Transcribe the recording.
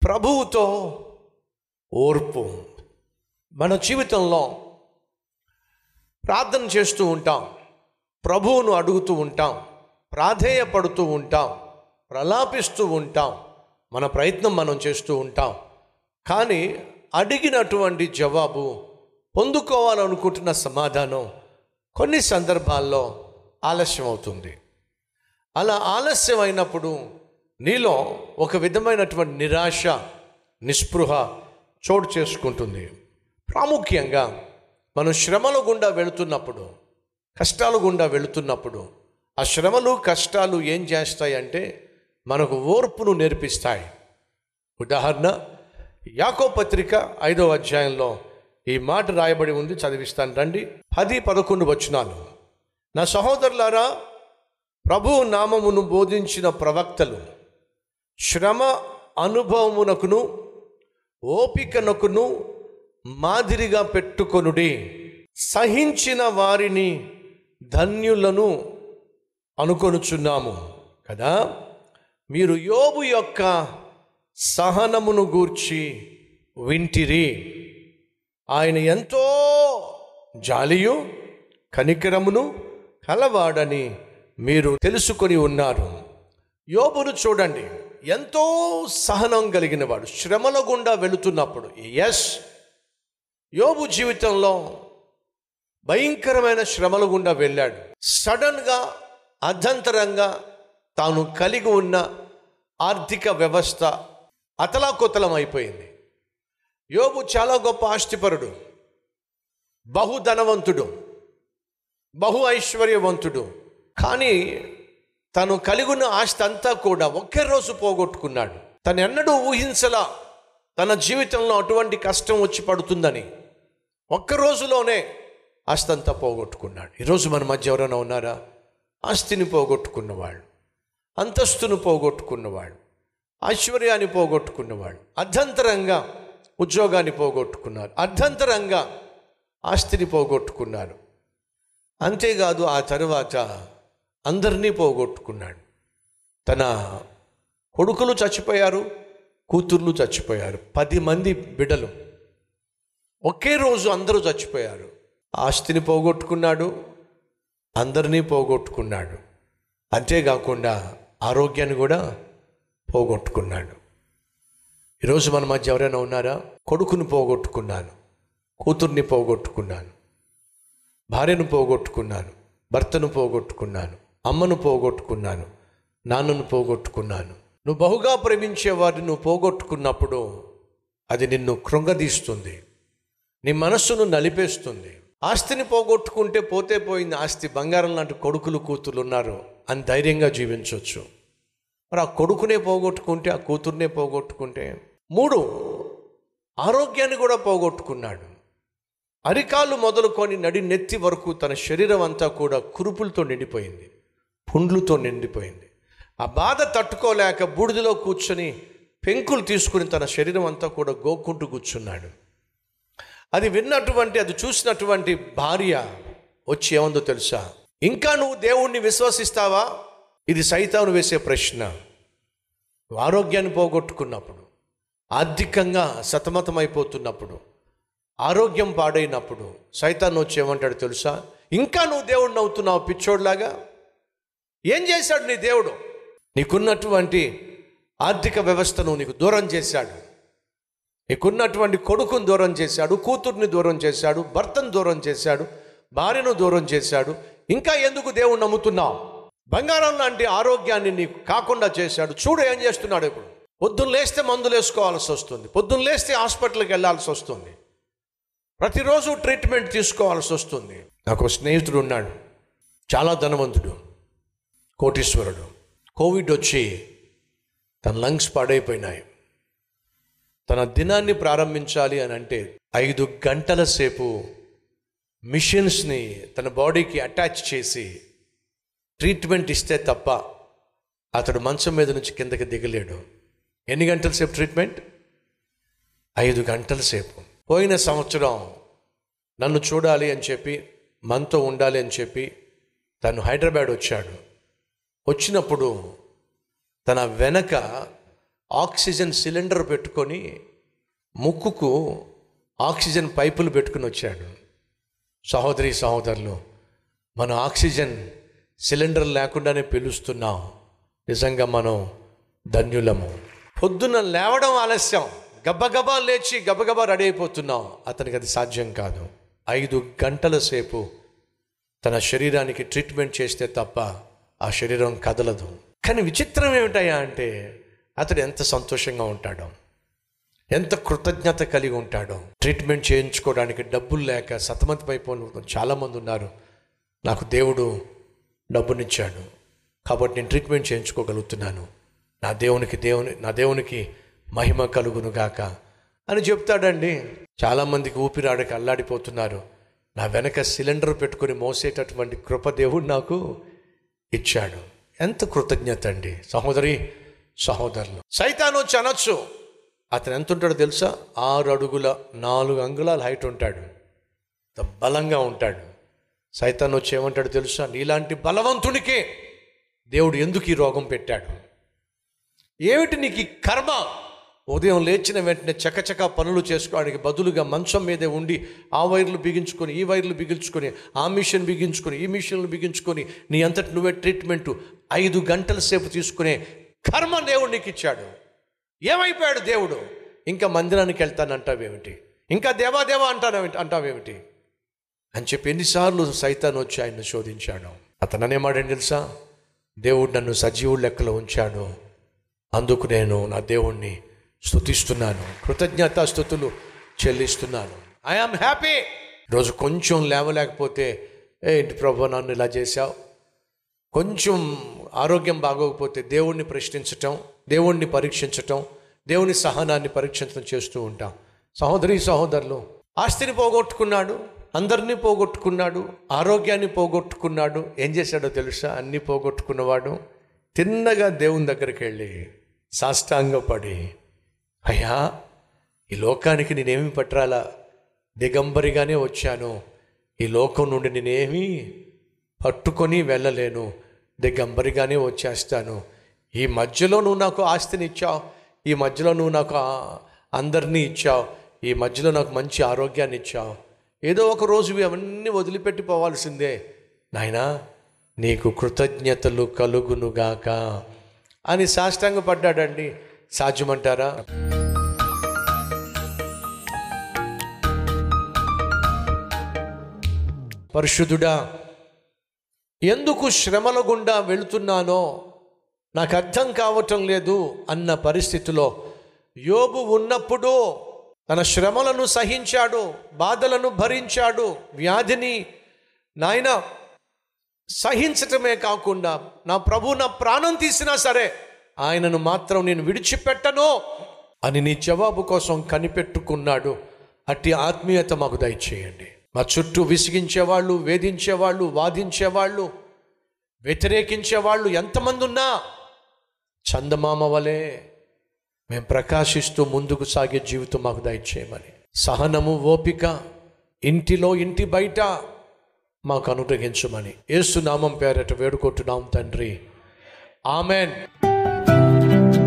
ప్రభువుతో ఓర్పు మన జీవితంలో ప్రార్థన చేస్తూ ఉంటాం ప్రభువును అడుగుతూ ఉంటాం ప్రాధేయపడుతూ ఉంటాం ప్రలాపిస్తూ ఉంటాం మన ప్రయత్నం మనం చేస్తూ ఉంటాం కానీ అడిగినటువంటి జవాబు పొందుకోవాలనుకుంటున్న సమాధానం కొన్ని సందర్భాల్లో ఆలస్యం అవుతుంది అలా ఆలస్యం అయినప్పుడు నీలో ఒక విధమైనటువంటి నిరాశ నిస్పృహ చోటు చేసుకుంటుంది ప్రాముఖ్యంగా మనం శ్రమల గుండా వెళుతున్నప్పుడు కష్టాల గుండా వెళుతున్నప్పుడు ఆ శ్రమలు కష్టాలు ఏం చేస్తాయంటే మనకు ఓర్పును నేర్పిస్తాయి ఉదాహరణ యాకో పత్రిక ఐదవ అధ్యాయంలో ఈ మాట రాయబడి ఉంది చదివిస్తాను రండి పది పదకొండు వచనాలు నా సహోదరులారా ప్రభువు నామమును బోధించిన ప్రవక్తలు శ్రమ అనుభవమునకును ఓపికనకును మాదిరిగా పెట్టుకొనుడి సహించిన వారిని ధన్యులను అనుకొనుచున్నాము కదా మీరు యోబు యొక్క సహనమును గూర్చి వింటిరి ఆయన ఎంతో జాలియు కనికరమును కలవాడని మీరు తెలుసుకొని ఉన్నారు యోబును చూడండి ఎంతో సహనం కలిగిన వాడు శ్రమల గుండా వెళుతున్నప్పుడు ఎస్ యోబు జీవితంలో భయంకరమైన శ్రమల గుండా వెళ్ళాడు సడన్గా అర్ధంతరంగా తాను కలిగి ఉన్న ఆర్థిక వ్యవస్థ అతలాకుతలం అయిపోయింది యోబు చాలా గొప్ప ఆస్తిపరుడు బహుధనవంతుడు బహు ఐశ్వర్యవంతుడు కానీ తను కలిగి ఉన్న ఆస్తి అంతా కూడా ఒకే రోజు పోగొట్టుకున్నాడు తను ఎన్నడూ ఊహించలా తన జీవితంలో అటువంటి కష్టం వచ్చి పడుతుందని ఒక్క రోజులోనే ఆస్తి అంతా పోగొట్టుకున్నాడు ఈరోజు మన మధ్య ఎవరైనా ఉన్నారా ఆస్తిని పోగొట్టుకున్నవాళ్ళు అంతస్తును పోగొట్టుకున్నవాడు ఐశ్వర్యాన్ని పోగొట్టుకున్నవాడు అర్ధంతరంగా ఉద్యోగాన్ని పోగొట్టుకున్నారు అర్ధంతరంగా ఆస్తిని పోగొట్టుకున్నారు అంతేకాదు ఆ తరువాత అందరినీ పోగొట్టుకున్నాడు తన కొడుకులు చచ్చిపోయారు కూతుర్లు చచ్చిపోయారు పది మంది బిడ్డలు ఒకే రోజు అందరూ చచ్చిపోయారు ఆస్తిని పోగొట్టుకున్నాడు అందరినీ పోగొట్టుకున్నాడు అంతేకాకుండా ఆరోగ్యాన్ని కూడా పోగొట్టుకున్నాడు ఈరోజు మన మధ్య ఎవరైనా ఉన్నారా కొడుకుని పోగొట్టుకున్నాను కూతుర్ని పోగొట్టుకున్నాను భార్యను పోగొట్టుకున్నాను భర్తను పోగొట్టుకున్నాను అమ్మను పోగొట్టుకున్నాను నాన్నను పోగొట్టుకున్నాను నువ్వు బహుగా ప్రేమించే వారిని నువ్వు పోగొట్టుకున్నప్పుడు అది నిన్ను కృంగదీస్తుంది నీ మనస్సును నలిపేస్తుంది ఆస్తిని పోగొట్టుకుంటే పోతే పోయింది ఆస్తి బంగారం లాంటి కొడుకులు కూతురు ఉన్నారు అని ధైర్యంగా జీవించవచ్చు మరి ఆ కొడుకునే పోగొట్టుకుంటే ఆ కూతుర్నే పోగొట్టుకుంటే మూడు ఆరోగ్యాన్ని కూడా పోగొట్టుకున్నాడు అరికాళ్ళు మొదలుకొని నడి నెత్తి వరకు తన శరీరం అంతా కూడా కురుపులతో నిండిపోయింది పుండ్లుతో నిండిపోయింది ఆ బాధ తట్టుకోలేక బూడిదలో కూర్చొని పెంకులు తీసుకుని తన శరీరం అంతా కూడా గోక్కుంటూ కూర్చున్నాడు అది విన్నటువంటి అది చూసినటువంటి భార్య వచ్చి ఏమందో తెలుసా ఇంకా నువ్వు దేవుణ్ణి విశ్వసిస్తావా ఇది సైతాను వేసే ప్రశ్న నువ్వు ఆరోగ్యాన్ని పోగొట్టుకున్నప్పుడు ఆర్థికంగా సతమతమైపోతున్నప్పుడు ఆరోగ్యం పాడైనప్పుడు సైతాన్ని వచ్చి ఏమంటాడు తెలుసా ఇంకా నువ్వు దేవుడిని అవుతున్నావు పిచ్చోడ్లాగా ఏం చేశాడు నీ దేవుడు నీకున్నటువంటి ఆర్థిక వ్యవస్థను నీకు దూరం చేశాడు నీకున్నటువంటి కొడుకును దూరం చేశాడు కూతుర్ని దూరం చేశాడు భర్తను దూరం చేశాడు భార్యను దూరం చేశాడు ఇంకా ఎందుకు దేవుణ్ణి నమ్ముతున్నావు బంగారం లాంటి ఆరోగ్యాన్ని నీకు కాకుండా చేశాడు చూడు ఏం చేస్తున్నాడు ఇప్పుడు పొద్దున్న లేస్తే మందులు వేసుకోవాల్సి వస్తుంది పొద్దున్న లేస్తే హాస్పిటల్కి వెళ్ళాల్సి వస్తుంది ప్రతిరోజు ట్రీట్మెంట్ తీసుకోవాల్సి వస్తుంది నాకు ఒక స్నేహితుడు ఉన్నాడు చాలా ధనవంతుడు కోటీశ్వరుడు కోవిడ్ వచ్చి తన లంగ్స్ పాడైపోయినాయి తన దినాన్ని ప్రారంభించాలి అని అంటే ఐదు గంటల సేపు మిషన్స్ని తన బాడీకి అటాచ్ చేసి ట్రీట్మెంట్ ఇస్తే తప్ప అతడు మంచం మీద నుంచి కిందకి దిగలేడు ఎన్ని గంటల సేపు ట్రీట్మెంట్ ఐదు గంటల సేపు పోయిన సంవత్సరం నన్ను చూడాలి అని చెప్పి మనతో ఉండాలి అని చెప్పి తను హైదరాబాద్ వచ్చాడు వచ్చినప్పుడు తన వెనక ఆక్సిజన్ సిలిండర్ పెట్టుకొని ముక్కుకు ఆక్సిజన్ పైపులు పెట్టుకుని వచ్చాడు సహోదరి సహోదరులు మన ఆక్సిజన్ సిలిండర్ లేకుండానే పిలుస్తున్నాం నిజంగా మనం ధన్యులము పొద్దున్న లేవడం ఆలస్యం గబగబా లేచి గబగబా రెడీ అయిపోతున్నాం అతనికి అది సాధ్యం కాదు ఐదు గంటల సేపు తన శరీరానికి ట్రీట్మెంట్ చేస్తే తప్ప ఆ శరీరం కదలదు కానీ విచిత్రం ఏమిటయ్యా అంటే అతడు ఎంత సంతోషంగా ఉంటాడో ఎంత కృతజ్ఞత కలిగి ఉంటాడో ట్రీట్మెంట్ చేయించుకోవడానికి డబ్బులు లేక సతమతమైపోయిన చాలామంది ఉన్నారు నాకు దేవుడు డబ్బునిచ్చాడు కాబట్టి నేను ట్రీట్మెంట్ చేయించుకోగలుగుతున్నాను నా దేవునికి దేవుని నా దేవునికి మహిమ కలుగును గాక అని చెప్తాడండి చాలామందికి ఊపిరాడకి అల్లాడిపోతున్నారు నా వెనక సిలిండర్ పెట్టుకొని మోసేటటువంటి కృప దేవుడు నాకు ఇచ్చాడు ఎంత కృతజ్ఞత అండి సహోదరి సహోదరులు సైతాను వచ్చి అనొచ్చు అతను ఎంత ఉంటాడో తెలుసా ఆరు అడుగుల నాలుగు అంగుళాల హైట్ ఉంటాడు అంత బలంగా ఉంటాడు సైతాన్ వచ్చి ఏమంటాడు తెలుసా నీలాంటి బలవంతునికే దేవుడు ఎందుకు ఈ రోగం పెట్టాడు ఏమిటి నీకు ఈ కర్మ ఉదయం లేచిన వెంటనే చకచక పనులు చేసుకోవడానికి బదులుగా మంచం మీదే ఉండి ఆ వైర్లు బిగించుకొని ఈ వైర్లు బిగించుకొని ఆ మిషన్ బిగించుకొని ఈ మిషన్లు బిగించుకొని నీ అంతటి నువ్వే ట్రీట్మెంట్ ఐదు గంటల సేపు తీసుకునే కర్మ దేవుడు నీకు ఇచ్చాడు ఏమైపోయాడు దేవుడు ఇంకా మందిరానికి వెళ్తానంటావేమిటి ఇంకా దేవా దేవా అంటావేమిటి అంటావేమిటి అని చెప్పి ఎన్నిసార్లు సైతాన్ వచ్చి ఆయన్ను శోధించాడు అతను అనేమాడని తెలుసా దేవుడు నన్ను సజీవుడు లెక్కలో ఉంచాడు అందుకు నేను నా దేవుణ్ణి స్తుతిస్తున్నాను కృతజ్ఞత స్థుతులు చెల్లిస్తున్నాను ఐఆమ్ హ్యాపీ రోజు కొంచెం లేవలేకపోతే ఏంటి ప్రభు నన్ను ఇలా చేశావు కొంచెం ఆరోగ్యం బాగోకపోతే దేవుణ్ణి ప్రశ్నించటం దేవుణ్ణి పరీక్షించటం దేవుని సహనాన్ని పరీక్షించడం చేస్తూ ఉంటాం సహోదరి సహోదరులు ఆస్తిని పోగొట్టుకున్నాడు అందరినీ పోగొట్టుకున్నాడు ఆరోగ్యాన్ని పోగొట్టుకున్నాడు ఏం చేశాడో తెలుసా అన్నీ పోగొట్టుకున్నవాడు తిన్నగా దేవుని దగ్గరికి వెళ్ళి సాష్టాంగపడి అయ్యా ఈ లోకానికి నేనేమి పట్టరాలా దిగంబరిగానే వచ్చాను ఈ లోకం నుండి నేనేమీ పట్టుకొని వెళ్ళలేను దిగంబరిగానే వచ్చేస్తాను ఈ మధ్యలో నువ్వు నాకు ఆస్తిని ఇచ్చావు ఈ మధ్యలో నువ్వు నాకు ఆ- అందరినీ ఇచ్చావు ఈ మధ్యలో నాకు మంచి ఆరోగ్యాన్ని ఇచ్చావు ఏదో ఒక రోజు ఇవి అవన్నీ వదిలిపెట్టి పోవాల్సిందే నాయనా నీకు కృతజ్ఞతలు కలుగునుగాక అని సాష్టాంగ పడ్డాడండి సాధ్యమంటారా పరిశుద్ధుడా ఎందుకు శ్రమల గుండా వెళుతున్నానో నాకు అర్థం కావటం లేదు అన్న పరిస్థితిలో యోబు ఉన్నప్పుడు తన శ్రమలను సహించాడు బాధలను భరించాడు వ్యాధిని నాయన సహించటమే కాకుండా నా ప్రభు నా ప్రాణం తీసినా సరే ఆయనను మాత్రం నేను విడిచిపెట్టను అని నీ జవాబు కోసం కనిపెట్టుకున్నాడు అట్టి ఆత్మీయత మాకు దయచేయండి మా చుట్టూ విసిగించేవాళ్ళు వేధించేవాళ్ళు వాదించేవాళ్ళు వ్యతిరేకించేవాళ్ళు ఎంతమంది ఉన్నా చందమామ వలె మేము ప్రకాశిస్తూ ముందుకు సాగే జీవితం మాకు దయచేయమని సహనము ఓపిక ఇంటిలో ఇంటి బయట మాకు అనుగ్రహించమని ఏసు నామం పేరట వేడుకుంటున్నాం తండ్రి ఆమెన్